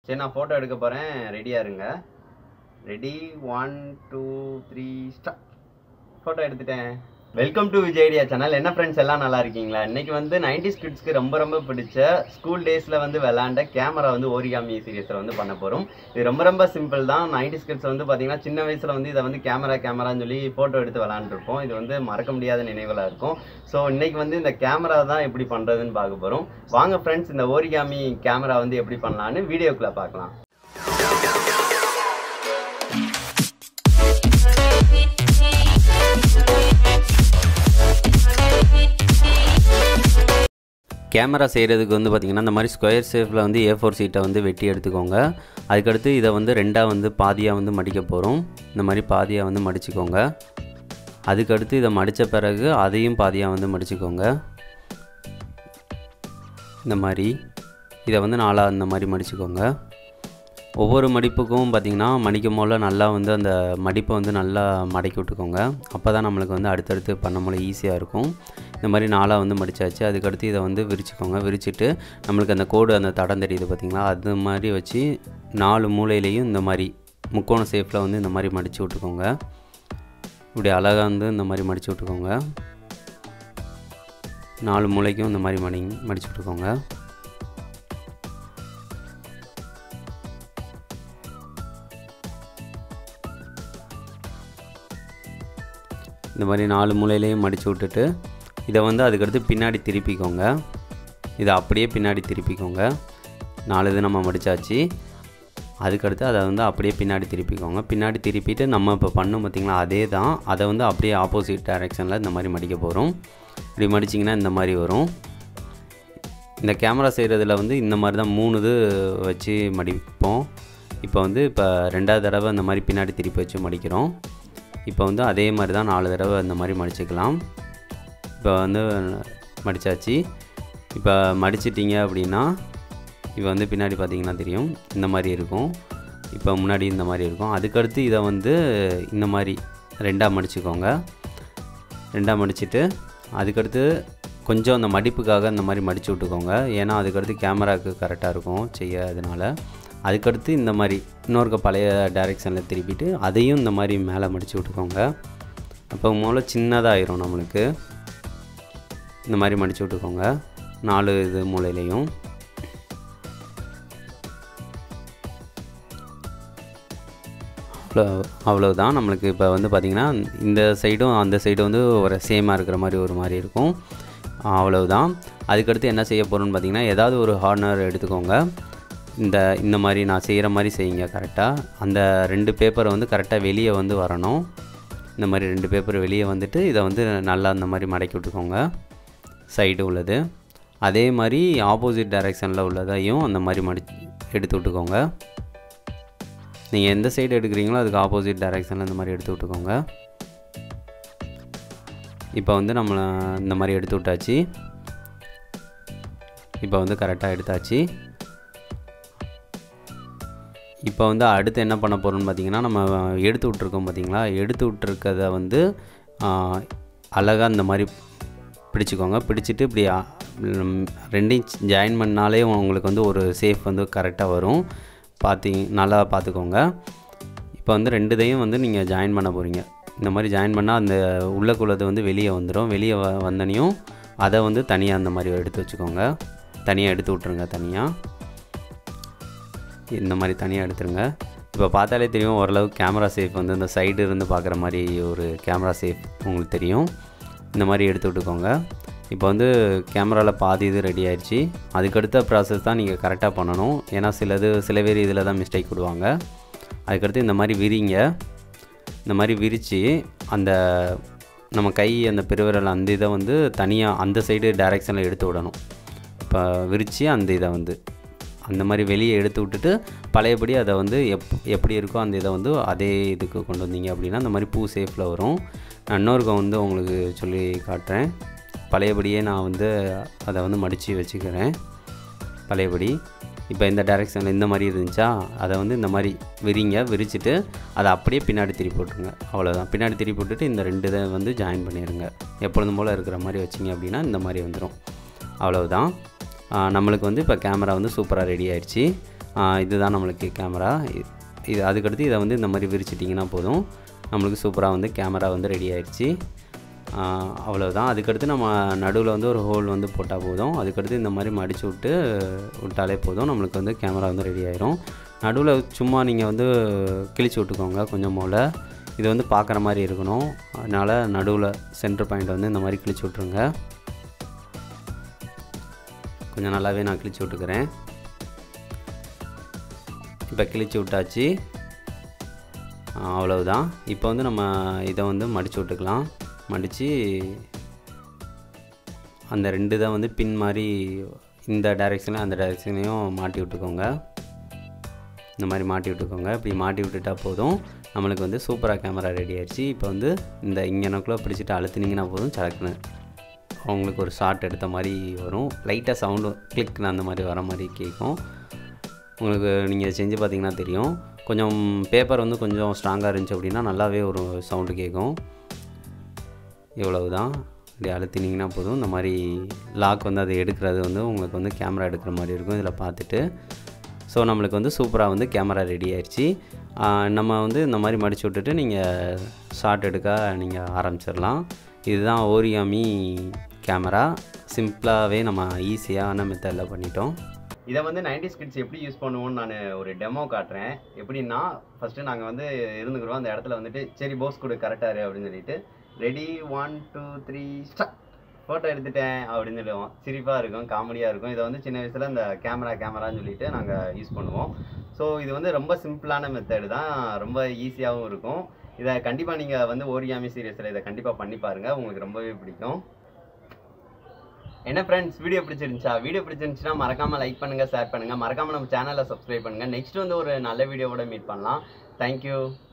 சரி நான் ஃபோட்டோ எடுக்க போகிறேன் ரெடியாக இருங்க ready one two three start photo எடுத்துட்டேன் welcome to Vijay idea channel என்ன ஃப்ரெண்ட்ஸ் எல்லாம் நல்லா இருக்கீங்களா இன்னைக்கு வந்து நைன்டி கிட்ஸ்க்கு ரொம்ப ரொம்ப பிடிச்ச ஸ்கூல் டேஸில் வந்து விளாண்ட கேமரா வந்து ஓரிகாமி சீரியஸில் வந்து பண்ண போகிறோம் இது ரொம்ப ரொம்ப சிம்பிள் தான் நைன்டி கிட்ஸ் வந்து பார்த்தீங்கன்னா சின்ன வயசில் வந்து இதை வந்து கேமரா கேமரான்னு சொல்லி ஃபோட்டோ எடுத்து விளாண்டுருப்போம் இது வந்து மறக்க முடியாத நினைவுகளாக இருக்கும் ஸோ இன்னைக்கு வந்து இந்த கேமரா தான் எப்படி பண்ணுறதுன்னு பார்க்க போகிறோம் வாங்க ஃப்ரெண்ட்ஸ் இந்த ஓரிகாமி கேமரா வந்து எப்படி பண்ணலான்னு வீடியோக்குள்ளே பார்க்கலாம் கேமரா செய்கிறதுக்கு வந்து பார்த்திங்கன்னா இந்த மாதிரி ஸ்கொயர் ஷேப்பில் வந்து ஏ ஃபோர் சீட்டை வந்து வெட்டி எடுத்துக்கோங்க அதுக்கடுத்து இதை வந்து ரெண்டாக வந்து பாதியாக வந்து மடிக்க போகிறோம் இந்த மாதிரி பாதியாக வந்து மடிச்சுக்கோங்க அதுக்கடுத்து இதை மடித்த பிறகு அதையும் பாதியாக வந்து மடிச்சுக்கோங்க இந்த மாதிரி இதை வந்து நாலாக இந்த மாதிரி மடிச்சுக்கோங்க ஒவ்வொரு மடிப்புக்கும் பார்த்திங்கன்னா மடிக்கும் போல நல்லா வந்து அந்த மடிப்பை வந்து நல்லா மடக்கி விட்டுக்கோங்க அப்போ தான் நம்மளுக்கு வந்து அடுத்தடுத்து பண்ண போல ஈஸியாக இருக்கும் இந்த மாதிரி நாளாக வந்து மடித்தாச்சு அதுக்கடுத்து இதை வந்து விரிச்சுக்கோங்க விரிச்சிட்டு நம்மளுக்கு அந்த கோடு அந்த தடம் தெரியுது பார்த்திங்களா அது மாதிரி வச்சு நாலு மூலையிலையும் இந்த மாதிரி முக்கோண ஷேப்பில் வந்து இந்த மாதிரி மடித்து விட்டுக்கோங்க இப்படி அழகாக வந்து இந்த மாதிரி மடித்து விட்டுக்கோங்க நாலு மூளைக்கும் இந்த மாதிரி மடி மடித்து விட்டுக்கோங்க இந்த மாதிரி நாலு மூலையிலையும் மடித்து விட்டுட்டு இதை வந்து அதுக்கடுத்து பின்னாடி திருப்பிக்கோங்க இதை அப்படியே பின்னாடி திருப்பிக்கோங்க நாலு இது நம்ம மடித்தாச்சு அதுக்கடுத்து அதை வந்து அப்படியே பின்னாடி திருப்பிக்கோங்க பின்னாடி திருப்பிட்டு நம்ம இப்போ பண்ணோம் பார்த்திங்களா அதே தான் அதை வந்து அப்படியே ஆப்போசிட் டைரெக்ஷனில் இந்த மாதிரி மடிக்க போகிறோம் இப்படி மடிச்சிங்கன்னா இந்த மாதிரி வரும் இந்த கேமரா செய்கிறதுல வந்து இந்த மாதிரி தான் மூணு இது வச்சு மடிப்போம் இப்போ வந்து இப்போ ரெண்டாவது தடவை இந்த மாதிரி பின்னாடி திருப்பி வச்சு மடிக்கிறோம் இப்போ வந்து அதே மாதிரி தான் நாலு தடவை இந்த மாதிரி மடிச்சுக்கலாம் இப்போ வந்து மடித்தாச்சு இப்போ மடிச்சிட்டிங்க அப்படின்னா இப்போ வந்து பின்னாடி பார்த்தீங்கன்னா தெரியும் இந்த மாதிரி இருக்கும் இப்போ முன்னாடி இந்த மாதிரி இருக்கும் அதுக்கடுத்து இதை வந்து இந்த மாதிரி ரெண்டாக மடிச்சுக்கோங்க ரெண்டாக மடிச்சுட்டு அதுக்கடுத்து கொஞ்சம் அந்த மடிப்புக்காக இந்த மாதிரி மடித்து விட்டுக்கோங்க ஏன்னா அதுக்கடுத்து கேமராவுக்கு கரெக்டாக இருக்கும் செய்ய அதனால் அதுக்கடுத்து இந்த மாதிரி இன்னொருக்க பழைய டைரெக்ஷனில் திருப்பிட்டு அதையும் இந்த மாதிரி மேலே மடித்து விட்டுக்கோங்க அப்போ மூல சின்னதாகிரும் நம்மளுக்கு இந்த மாதிரி மடித்து விட்டுக்கோங்க நாலு இது மூலையிலையும் அவ்வளோ அவ்வளோதான் நம்மளுக்கு இப்போ வந்து பார்த்திங்கன்னா இந்த சைடும் அந்த சைடும் வந்து ஒரு சேமாக இருக்கிற மாதிரி ஒரு மாதிரி இருக்கும் அவ்வளவுதான் அதுக்கடுத்து என்ன செய்ய போகிறோன்னு பார்த்தீங்கன்னா ஏதாவது ஒரு ஹார்னர் எடுத்துக்கோங்க இந்த இந்த மாதிரி நான் செய்கிற மாதிரி செய்யுங்க கரெக்டாக அந்த ரெண்டு பேப்பரை வந்து கரெக்டாக வெளியே வந்து வரணும் இந்த மாதிரி ரெண்டு பேப்பர் வெளியே வந்துட்டு இதை வந்து நல்லா அந்த மாதிரி மடக்கி விட்டுக்கோங்க சைடு உள்ளது அதே மாதிரி ஆப்போசிட் டைரெக்ஷனில் உள்ளதையும் அந்த மாதிரி மடி எடுத்து விட்டுக்கோங்க நீங்கள் எந்த சைடு எடுக்கிறீங்களோ அதுக்கு ஆப்போசிட் டைரெக்ஷனில் இந்த மாதிரி எடுத்து விட்டுக்கோங்க இப்போ வந்து நம்ம இந்த மாதிரி எடுத்து விட்டாச்சு இப்போ வந்து கரெக்டாக எடுத்தாச்சு இப்போ வந்து அடுத்து என்ன பண்ண போகிறோம்னு பார்த்தீங்கன்னா நம்ம எடுத்து விட்ருக்கோம் பார்த்தீங்களா எடுத்து விட்ருக்கதை வந்து அழகாக இந்த மாதிரி பிடிச்சிக்கோங்க பிடிச்சிட்டு இப்படி ரெண்டையும் ஜாயின் பண்ணாலே உங்களுக்கு வந்து ஒரு சேஃப் வந்து கரெக்டாக வரும் பார்த்திங்க நல்லா பார்த்துக்கோங்க இப்போ வந்து ரெண்டுதையும் வந்து நீங்கள் ஜாயின் பண்ண போகிறீங்க இந்த மாதிரி ஜாயின் பண்ணால் அந்த உள்ளக்குள்ளது வந்து வெளியே வந்துடும் வெளியே வ வந்தனையும் அதை வந்து தனியாக அந்த மாதிரி எடுத்து வச்சுக்கோங்க தனியாக எடுத்து விட்ருங்க தனியாக இந்த மாதிரி தனியாக எடுத்துருங்க இப்போ பார்த்தாலே தெரியும் ஓரளவுக்கு கேமரா சேஃப் வந்து இந்த சைடு இருந்து பார்க்குற மாதிரி ஒரு கேமரா சேஃப் உங்களுக்கு தெரியும் இந்த மாதிரி எடுத்து விட்டுக்கோங்க இப்போ வந்து கேமராவில் பாதி இது ரெடி ஆயிடுச்சு அதுக்கடுத்த ப்ராசஸ் தான் நீங்கள் கரெக்டாக பண்ணணும் ஏன்னா சிலது சில பேர் இதில் தான் மிஸ்டேக் விடுவாங்க அதுக்கடுத்து இந்த மாதிரி விரிங்க இந்த மாதிரி விரித்து அந்த நம்ம கை அந்த பெருவிரல் அந்த இதை வந்து தனியாக அந்த சைடு டைரெக்ஷனில் எடுத்து விடணும் இப்போ விரித்து அந்த இதை வந்து அந்த மாதிரி வெளியே எடுத்து விட்டுட்டு பழையபடி அதை வந்து எப் எப்படி இருக்கோ அந்த இதை வந்து அதே இதுக்கு கொண்டு வந்தீங்க அப்படின்னா அந்த மாதிரி பூ சேஃபில் வரும் நான் இன்னொருக்கம் வந்து உங்களுக்கு சொல்லி காட்டுறேன் பழையபடியே நான் வந்து அதை வந்து மடித்து வச்சுக்கிறேன் பழையபடி இப்போ இந்த டைரெக்ஷனில் இந்த மாதிரி இருந்துச்சா அதை வந்து இந்த மாதிரி விரிங்க விரிச்சிட்டு அதை அப்படியே பின்னாடி திருப்பி போட்டுருங்க அவ்வளோதான் பின்னாடி திருப்பி போட்டுட்டு இந்த ரெண்டு இதை வந்து ஜாயின் பண்ணிடுங்க எப்பொழுதும் போல் இருக்கிற மாதிரி வச்சிங்க அப்படின்னா இந்த மாதிரி வந்துடும் அவ்வளவுதான் ஆ, நம்மளுக்கு வந்து இப்போ கேமரா வந்து சூப்பராக ரெடி ஆயிடுச்சு இதுதான் நம்மளுக்கு கேமரா இது அதுக்கடுத்து இதை வந்து இந்த மாதிரி விரிச்சிட்டிங்கன்னா போதும் நம்மளுக்கு சூப்பராக வந்து கேமரா வந்து ரெடி ஆயிடுச்சு ஆஹ் அவ்வளவுதான் அதுக்கடுத்து நம்ம நடுவில் வந்து ஒரு ஹோல் வந்து போட்டால் போதும் அதுக்கடுத்து இந்த மாதிரி மடித்து விட்டு விட்டாலே போதும் நம்மளுக்கு வந்து கேமரா வந்து ரெடி ஆயிரும் நடுவில் சும்மா நீங்கள் வந்து கிழிச்சு விட்டுக்கோங்க கொஞ்சம் போல் இது வந்து பார்க்குற மாதிரி இருக்கணும் அதனால் நடுவில் சென்டர் பாயிண்ட் வந்து இந்த மாதிரி கிழிச்சு விட்ருங்க கொஞ்சம் நல்லாவே நான் கிழிச்சு விட்டுக்கிறேன் இப்போ கிழிச்சு விட்டாச்சு ஆ, அவ்வளவுதான் இப்போ வந்து நம்ம இதை வந்து மடித்து விட்டுக்கலாம் மடித்து அந்த ரெண்டு தான் வந்து பின் மாதிரி இந்த டைரெக்ஷன்லையும் அந்த டைரெக்ஷன்லையும் மாட்டி விட்டுக்கோங்க இந்த மாதிரி மாட்டி விட்டுக்கோங்க இப்படி மாட்டி விட்டுட்டா போதும் நம்மளுக்கு வந்து சூப்பராக கேமரா ரெடி ஆயிடுச்சு இப்போ வந்து இந்த இங்கனக்குள்ளே பிடிச்சிட்டு அழுத்துனீங்கன்னா போதும் சடக்குன்னு உங்களுக்கு ஒரு ஷாட் எடுத்த மாதிரி வரும் லைட்டாக சவுண்டு கிளிக் அந்த மாதிரி வர மாதிரி கேட்கும் உங்களுக்கு நீங்கள் செஞ்சு பார்த்தீங்கன்னா தெரியும் கொஞ்சம் பேப்பர் வந்து கொஞ்சம் ஸ்ட்ராங்காக இருந்துச்சு அப்படின்னா நல்லாவே ஒரு சவுண்டு கேட்கும் இவ்வளவு தான் இப்படி அழுத்தினீங்கன்னா போதும் இந்த மாதிரி லாக் வந்து அதை எடுக்கிறது வந்து உங்களுக்கு வந்து கேமரா எடுக்கிற மாதிரி இருக்கும் இதில் பார்த்துட்டு ஸோ நம்மளுக்கு வந்து சூப்பராக வந்து கேமரா ரெடி ஆயிடுச்சு ஆஹ் நம்ம வந்து இந்த மாதிரி மடிச்சு விட்டுட்டு நீங்கள் ஷார்ட் எடுக்க நீங்கள் ஆரம்பிச்சிடலாம் இதுதான் ஓரியாமி கேமரா சிம்பிளாகவே நம்ம ஈஸியான மெத்தடில் பண்ணிட்டோம் இதை வந்து நைன்டி ஸ்கிட்ஸ் எப்படி யூஸ் பண்ணுவோம்னு நான் ஒரு டெமோ காட்டுறேன் எப்படின்னா ஃபஸ்ட்டு நாங்கள் வந்து இருந்துக்கிறோம் அந்த இடத்துல வந்துட்டு சரி போஸ் கொடு கரெக்டாக அப்படின்னு சொல்லிட்டு ready one two three start photo எடுத்துட்டேன் அப்படின்னு சொல்லுவோம் சிரிப்பாக இருக்கும் காமெடியாக இருக்கும் இதை வந்து சின்ன வயசில் இந்த கேமரா கேமரான்னு சொல்லிட்டு நாங்கள் யூஸ் பண்ணுவோம் ஸோ இது வந்து ரொம்ப சிம்பிளான மெத்தடு தான் ரொம்ப ஈஸியாகவும் இருக்கும் இதை கண்டிப்பாக நீங்கள் வந்து ஓரியாமி சீரியஸில் இதை கண்டிப்பாக பண்ணி பாருங்கள் உங்களுக்கு ரொம்பவே பிடிக்கும் என்ன ஃப்ரெண்ட்ஸ் வீடியோ பிடிச்சிருந்துச்சா வீடியோ பிடிச்சிருந்துச்சுன்னா மறக்காம லைக் பண்ணுங்க ஷேர் பண்ணுங்க மறக்காம நம்ம சேனலை சப்ஸ்கிரைப் பண்ணுங்க நெக்ஸ்ட் வந்து ஒரு நல்ல வீடியோவோட மீட் பண்ணலாம் தேங்க்யூ